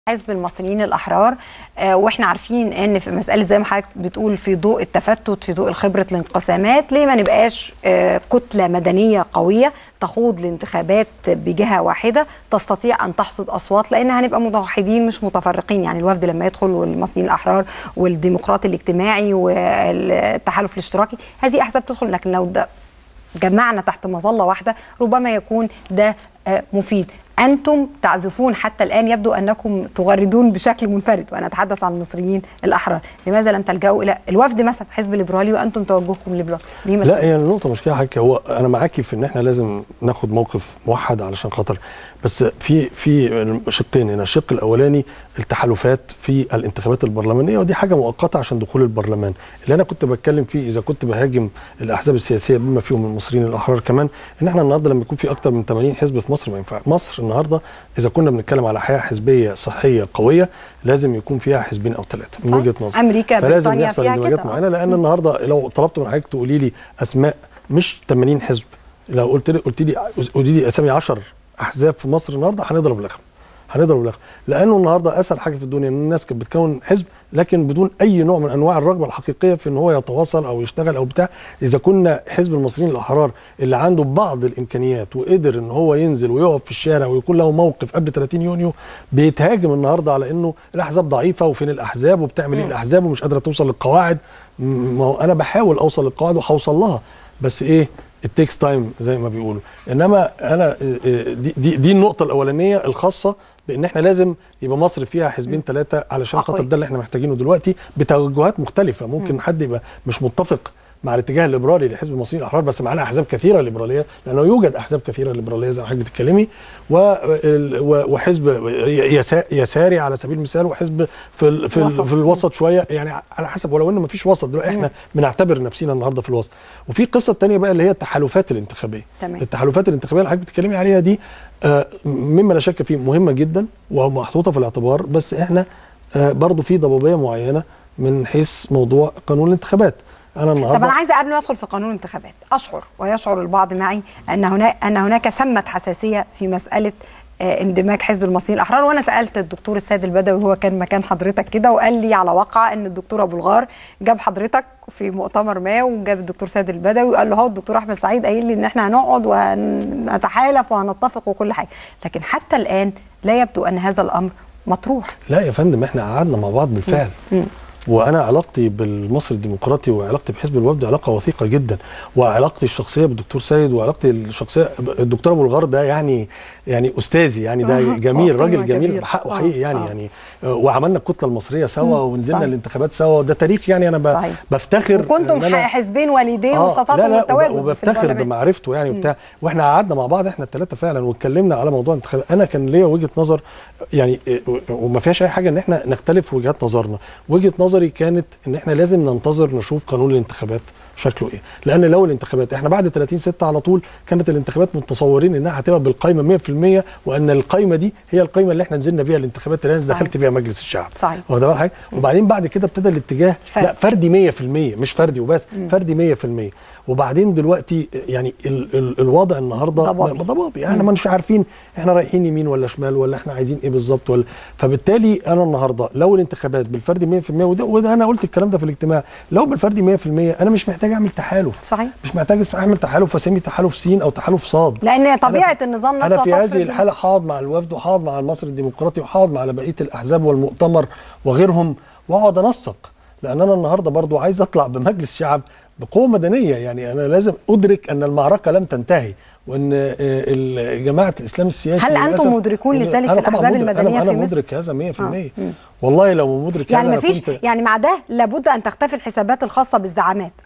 حزب المصريين الاحرار آه، واحنا عارفين ان في مساله زي ما حضرتك بتقول في ضوء التفتت في ضوء خبره الانقسامات ليه ما نبقاش آه، كتله مدنيه قويه تخوض الانتخابات بجهه واحده تستطيع ان تحصد اصوات لان هنبقى متوحدين مش متفرقين يعني الوفد لما يدخل والمصريين الاحرار والديمقراطي الاجتماعي والتحالف الاشتراكي هذه احزاب تدخل لكن لو ده جمعنا تحت مظله واحده ربما يكون ده آه، مفيد انتم تعزفون حتى الان يبدو انكم تغردون بشكل منفرد وانا اتحدث عن المصريين الاحرار لماذا لم تلجاوا الى الوفد مثلا حزب ليبرالي وانتم توجهكم ليبرالي ليه ما لا هي النقطه مش كده حضرتك هو انا معاكي في ان احنا لازم ناخد موقف موحد علشان خاطر بس في في شقين هنا الشق الاولاني التحالفات في الانتخابات البرلمانيه ودي حاجه مؤقته عشان دخول البرلمان اللي انا كنت بتكلم فيه اذا كنت بهاجم الاحزاب السياسيه بما فيهم المصريين الاحرار كمان ان احنا النهارده لما يكون في اكتر من 80 حزب في مصر ما ينفع مصر النهارده اذا كنا بنتكلم على حياه حزبيه صحيه قويه لازم يكون فيها حزبين او ثلاثه من وجهه نظري امريكا فلازم بريطانيا يحصل فيها اندماجات كده معينه لان النهارده لو طلبت من حضرتك تقولي لي اسماء مش 80 حزب لو قلت لي قلت لي قولي لي اسامي 10 احزاب في مصر النهارده هنضرب الاخر هنضرب الاخر لانه النهارده اسهل حاجه في الدنيا ان الناس كانت بتكون حزب لكن بدون اي نوع من انواع الرغبه الحقيقيه في ان هو يتواصل او يشتغل او بتاع اذا كنا حزب المصريين الاحرار اللي عنده بعض الامكانيات وقدر ان هو ينزل ويقف في الشارع ويكون له موقف قبل 30 يونيو بيتهاجم النهارده على انه الاحزاب ضعيفه وفين الاحزاب وبتعمل ايه الاحزاب ومش قادره توصل للقواعد ما هو انا بحاول اوصل للقواعد وهوصل لها بس ايه التيكس تايم زي ما بيقولوا انما انا دي, دي, دي النقطه الاولانيه الخاصه بان احنا لازم يبقى مصر فيها حزبين ثلاثه علشان خاطر ده اللي احنا محتاجينه دلوقتي بتوجهات مختلفه ممكن حد يبقى مش متفق مع الاتجاه الليبرالي لحزب المصريين الاحرار بس معانا احزاب كثيره ليبراليه لانه يوجد احزاب كثيره ليبراليه زي ما حضرتك بتتكلمي وحزب يساري على سبيل المثال وحزب في ال في, ال في الوسط شويه يعني على حسب ولو ان ما فيش وسط دلوقتي احنا بنعتبر نفسنا النهارده في الوسط وفي القصه الثانيه بقى اللي هي التحالفات الانتخابيه تمام. التحالفات الانتخابيه اللي حضرتك بتتكلمي عليها دي آه مما لا شك فيه مهمه جدا ومحطوطه في الاعتبار بس احنا آه برضو في ضبابيه معينه من حيث موضوع قانون الانتخابات انا النهارده طب انا عايزه قبل ما ادخل في قانون الانتخابات اشعر ويشعر البعض معي ان هناك ان هناك سمه حساسيه في مساله اندماج حزب المصريين الاحرار وانا سالت الدكتور السيد البدوي وهو كان مكان حضرتك كده وقال لي على واقع ان الدكتور ابو الغار جاب حضرتك في مؤتمر ما وجاب الدكتور سيد البدوي وقال له هو الدكتور احمد سعيد قايل لي ان احنا هنقعد وهنتحالف وهنتفق وكل حاجه لكن حتى الان لا يبدو ان هذا الامر مطروح لا يا فندم احنا قعدنا مع بعض بالفعل م. م. وانا علاقتي بالمصري الديمقراطي وعلاقتي بحزب الوفد علاقه وثيقه جدا وعلاقتي الشخصيه بالدكتور سيد وعلاقتي الشخصيه الدكتور ابو الغار ده يعني يعني استاذي يعني ده جميل راجل جميل بحقه حقيقي يعني آه. يعني وعملنا الكتله المصريه سوا ونزلنا الانتخابات سوا وده تاريخ يعني انا صحيح. بفتخر وكنتم حزبين والدين آه واستطعتم التواجد وبفتخر بمعرفته يعني وبتاع واحنا قعدنا مع بعض احنا الثلاثه فعلا واتكلمنا على موضوع الانتخابات انا كان ليا وجهه نظر يعني وما فيهاش اي حاجه ان احنا نختلف وجهات نظرنا وجهه نظري كانت ان احنا لازم ننتظر نشوف قانون الانتخابات شكله ايه لان لو الانتخابات احنا بعد 30 6 على طول كانت الانتخابات متصورين انها هتبقى بالقايمه 100% وان القايمه دي هي القايمه اللي احنا نزلنا بيها الانتخابات اللي انا دخلت بيها مجلس الشعب صحيح واخد بالك حاجه وبعدين بعد كده ابتدى الاتجاه فرد. لا فردي 100% مش فردي وبس م. فردي 100% وبعدين دلوقتي يعني ال ال الوضع النهارده ضبابي يعني احنا مش عارفين احنا رايحين يمين ولا شمال ولا احنا عايزين ايه بالظبط ولا فبالتالي انا النهارده لو الانتخابات بالفردي 100% وده, وده انا قلت الكلام ده في الاجتماع لو بالفردي 100% انا مش محتاج اعمل تحالف صحيح مش محتاج اعمل تحالف واسمي تحالف سين او تحالف صاد لان طبيعه النظام نفسه انا في هذه الحاله هقعد مع الوفد وهقعد مع المصري الديمقراطي وهقعد مع بقيه الاحزاب والمؤتمر وغيرهم واقعد انسق لان انا النهارده برضو عايز اطلع بمجلس شعب بقوه مدنيه يعني انا لازم ادرك ان المعركه لم تنتهي وان جماعه الاسلام السياسي هل انتم مدركون لذلك الاحزاب المدنيه أنا في مصر؟ مدرك هذا 100% آه. والله لو مدرك يعني هذا مفيش يعني مع ده لابد ان تختفي الحسابات الخاصه بالزعامات